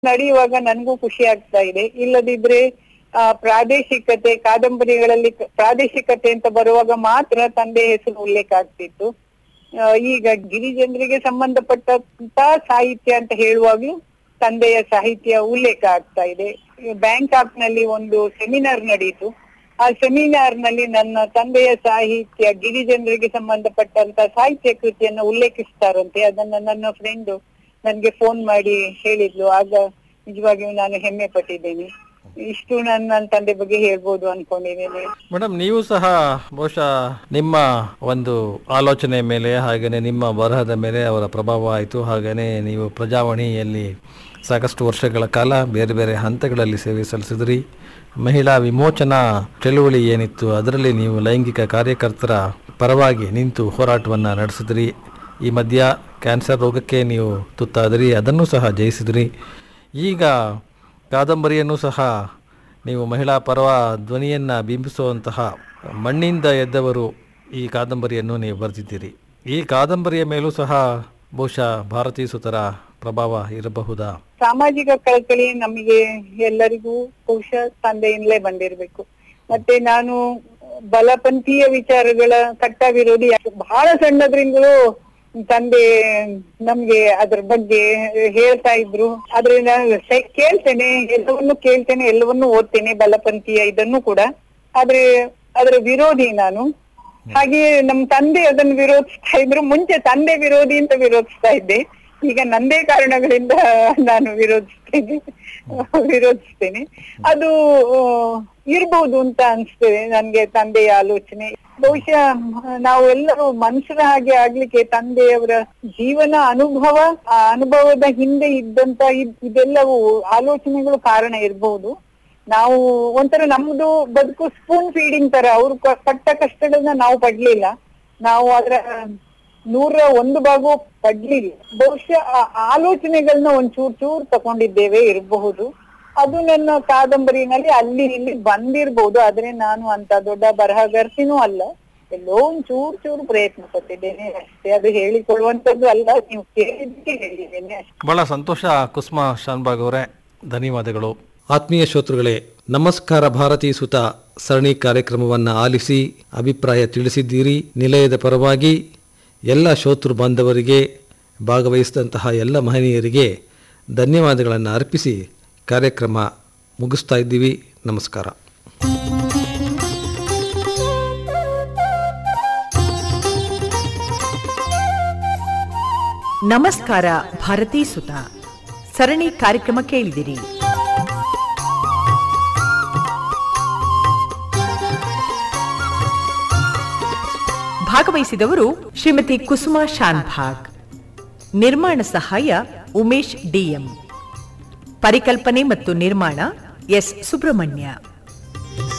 ನಡೆಯುವಾಗ ನನ್ಗೂ ಖುಷಿ ಆಗ್ತಾ ಇದೆ ಇಲ್ಲದಿದ್ರೆ ಆ ಪ್ರಾದೇಶಿಕತೆ ಕಾದಂಬರಿಗಳಲ್ಲಿ ಕ- ಪ್ರಾದೇಶಿಕತೆ ಅಂತ ಬರುವಾಗ ಮಾತ್ರ ತಂದೆ ಹೆಸರು ಉಲ್ಲೇಖ ಆಗ್ತಿತ್ತು ಆ, ಈಗ ಗಿರಿಜನರಿಗೆ ಸಂಬಂಧಪಟ್ಟಂತ ಸಾಹಿತ್ಯ ಅಂತ ಹೇಳುವಾಗ್ಲೂ ತಂದೆಯ ಸಾಹಿತ್ಯ ಉಲ್ಲೇಖ ಆಗ್ತಾ ಇದೆ ಬ್ಯಾಂಕಾಕ್ ನಲ್ಲಿ ಒಂದು ಸೆಮಿನಾರ್ ನಡೆಯಿತು ಆ ಸೆಮಿನಾರ್ ನಲ್ಲಿ ನನ್ನ ತಂದೆಯ ಸಾಹಿತ್ಯ ಗಿರಿಜನರಿಗೆ ಸಂಬಂಧಪಟ್ಟಂತ ಸಾಹಿತ್ಯ ಕೃತಿಯನ್ನ ಉಲ್ಲೇಖಿಸ್ತಾರಂತೆ ಅದನ್ನ ನನ್ನ ಫ್ರೆಂಡ್ ನನ್ಗೆ ಫೋನ್ ಮಾಡಿ ಹೇಳಿದ್ಲು ಆಗ ನಿಜವಾಗಿಯೂ ನಾನು ಹೆಮ್ಮೆ ಪಟ್ಟಿದ್ದೇನೆ ಇಷ್ಟು ನಾನು ನನ್ನ ತಂದೆ ಬಗ್ಗೆ ಹೇಳ್ಬೋದು ಅನ್ಕೊಂಡಿದ್ದೇನೆ ಮೇಡಮ್ ನೀವು ಸಹ ಬಹುಶಃ ನಿಮ್ಮ ಒಂದು ಆಲೋಚನೆ ಮೇಲೆ ಹಾಗೆಯೇ ನಿಮ್ಮ ಬರಹದ ಮೇಲೆ ಅವರ ಪ್ರಭಾವ ಆಯಿತು ಹಾಗೆಯೇ ನೀವು ಪ್ರಜಾವಾಣಿಯಲ್ಲಿ ಸಾಕಷ್ಟು ವರ್ಷಗಳ ಕಾಲ ಬೇರೆ ಬೇರೆ ಹಂತಗಳಲ್ಲಿ ಸೇವೆ ಸಲ್ಲಿಸಿದ್ರಿ ಮಹಿಳಾ ವಿಮೋಚನಾ ಚಳುವಳಿ ಏನಿತ್ತು ಅದರಲ್ಲಿ ನೀವು ಲೈಂಗಿಕ ಕಾರ್ಯಕರ್ತರ ಪರವಾಗಿ ನಿಂತು ಹೋರಾಟವನ್ನು ನಡೆಸಿದ್ರಿ ಈ ಮಧ್ಯ ಕ್ಯಾನ್ಸರ್ ರೋಗಕ್ಕೆ ನೀವು ತುತ್ತಾದಿರಿ ಅದನ್ನು ಸಹ ಜಯಿಸಿದ್ರಿ ಈಗ ಕಾದಂಬರಿಯನ್ನು ಸಹ ನೀವು ಮಹಿಳಾ ಪರವ ಧ್ವನಿಯನ್ನು ಬಿಂಬಿಸುವಂತಹ ಮಣ್ಣಿಂದ ಎದ್ದವರು ಈ ಕಾದಂಬರಿಯನ್ನು ನೀವು ಬರೆದಿದ್ದೀರಿ ಈ ಕಾದಂಬರಿಯ ಮೇಲೂ ಸಹ ಬಹುಶಃ ಭಾರತೀಯ ಸುತರ ಪ್ರಭಾವ ಇರಬಹುದಾ ಸಾಮಾಜಿಕ ಕಳಕಳಿ ನಮಗೆ ಎಲ್ಲರಿಗೂ ಬಹುಶಃ ತಂದೆಯಿಂದಲೇ ಬಂದಿರ್ಬೇಕು ಮತ್ತೆ ನಾನು ಬಲಪಂಥೀಯ ವಿಚಾರಗಳ ಕಟ್ಟ ವಿರೋಧಿ ಬಹಳ ಸಣ್ಣದ್ರಿಂದಲೂ ತಂದೆ ನಮ್ಗೆ ಅದ್ರ ಬಗ್ಗೆ ಹೇಳ್ತಾ ಇದ್ರು ಆದ್ರೆ ನಾನು ಸೆ- ಕೇಳ್ತೇನೆ ಎಲ್ಲವನ್ನು ಕೇಳ್ತೇನೆ ಎಲ್ಲವನ್ನು ಓದ್ತೇನೆ ಬಲಪಂಥೀಯ ಇದನ್ನು ಕೂಡ ಆದ್ರೆ ಅದರ ವಿರೋಧಿ ನಾನು ಹಾಗೆ ನಮ್ ತಂದೆ ಅದನ್ನು ವಿರೋಧಿಸ್ತಾ ಇದ್ರು ಮುಂಚೆ ತಂದೆ ವಿರೋಧಿ ಅಂತ ವಿರೋಧಿಸ್ತಾ ಇದ್ದೆ ಈಗ ನಂದೇ ಕಾರಣಗಳಿಂದ ನಾನು ವಿರೋಧಿಸ್ತೇನೆ ವಿರೋಧಿಸ್ತೇನೆ ಅದು ಆ, ಇರ್ಬೋದು ಅಂತ ಅನ್ಸ್ತದೆ ನನ್ಗೆ ತಂದೆಯ ಆಲೋಚನೆ ಬಹುಶಃ ನಾವು ಎಲ್ಲರೂ ಮನುಷ್ಯರ ಹಾಗೆ ಆಗ್ಲಿಕ್ಕೆ ತಂದೆಯವರ ಜೀವನ ಅನುಭವ ಆ ಅನುಭವದ ಹಿಂದೆ ಇದ್ದಂತ ಇದ್- ಇದೆಲ್ಲವೂ ಆಲೋಚನೆಗಳು ಕಾರಣ ಇರಬಹುದು ನಾವು ಒಂಥರ ನಮ್ದು ಬದುಕು ಸ್ಪೂನ್ ಫೀಡಿಂಗ್ ತರ ಅವ್ರು ಕ- ಪಟ್ಟ ಕಷ್ಟಗಳನ್ನ ನಾವು ಪಡ್ಲಿಲ್ಲ ನಾವು ಅದರ ನೂರ ಒಂದು ಭಾಗ ಪಡ್ಲಿಲ್ಲ ಬಹುಶಃ ಆ ಆಲೋಚನೆಗಳನ್ನ ಒಂದ್ ಚೂರ್ ಚೂರ್ ತಕೊಂಡಿದ್ದೇವೆ ಇರಬಹುದು ಅದು ನನ್ನ ಕಾದಂಬರಿನಲ್ಲಿ ಅಲ್ಲಿ ಇಲ್ಲಿ ಬಂದಿರ್ಬೋದು ಆದ್ರೆ ನಾನು ಅಂತ ದೊಡ್ಡ ಬರಹಗಾರ್ತಿನೂ ಅಲ್ಲ ಎಲ್ಲೋ ಒಂದ್ ಚೂರ್ ಚೂರು ಪ್ರಯತ್ನ ಪಟ್ಟಿದ್ದೇನೆ ಅಷ್ಟೇ ಅದು ಹೇಳಿಕೊಳ್ಳುವಂತದ್ದು ಅಲ್ಲ ನೀವು ಕೇಳಿದ್ದಕ್ಕೆ ಹೇಳಿದ್ದೇನೆ ಅಷ್ಟೇ ಬಹಳ ಸಂತೋಷ ಕುಸುಮಾ ಶಾನ್ಬಾಗ್ ಅವರೇ ಧನ್ಯವಾದಗಳು ಆತ್ಮೀಯ ಶ್ರೋತೃಗಳೇ ನಮಸ್ಕಾರ ಭಾರತೀ ಸುತ ಸರಣಿ ಕಾರ್ಯಕ್ರಮವನ್ನು ಆಲಿಸಿ ಅಭಿಪ್ರಾಯ ತಿಳಿಸಿದ್ದೀರಿ ನಿಲಯದ ಪರವಾಗಿ ಎಲ್ಲ ಶ್ರೋತೃ ಬಾಂಧವರಿಗೆ ಭಾಗವಹಿಸಿದಂತಹ ಎಲ್ಲ ಮಹನೀಯರಿಗೆ ಧನ್ಯವಾದಗಳನ್ನು ಅರ್ಪಿಸಿ ಕಾರ್ಯಕ್ರಮ ಮುಗಿಸ್ತಾ ಇದ್ದೀವಿ ನಮಸ್ಕಾರ ನಮಸ್ಕಾರ ಭಾರತೀ ಸುತ ಸರಣಿ ಕಾರ್ಯಕ್ರಮ ಕೇಳಿದಿರಿ ಭಾಗವಹಿಸಿದವರು ಶ್ರೀಮತಿ ಕುಸುಮಾ ಶಾನ್ಭಾಗ್ ನಿರ್ಮಾಣ ಸಹಾಯ ಉಮೇಶ್ ಡಿಎಂ ಪರಿಕಲ್ಪನೆ ಮತ್ತು ನಿರ್ಮಾಣ ಎಸ್ ಸುಬ್ರಹ್ಮಣ್ಯ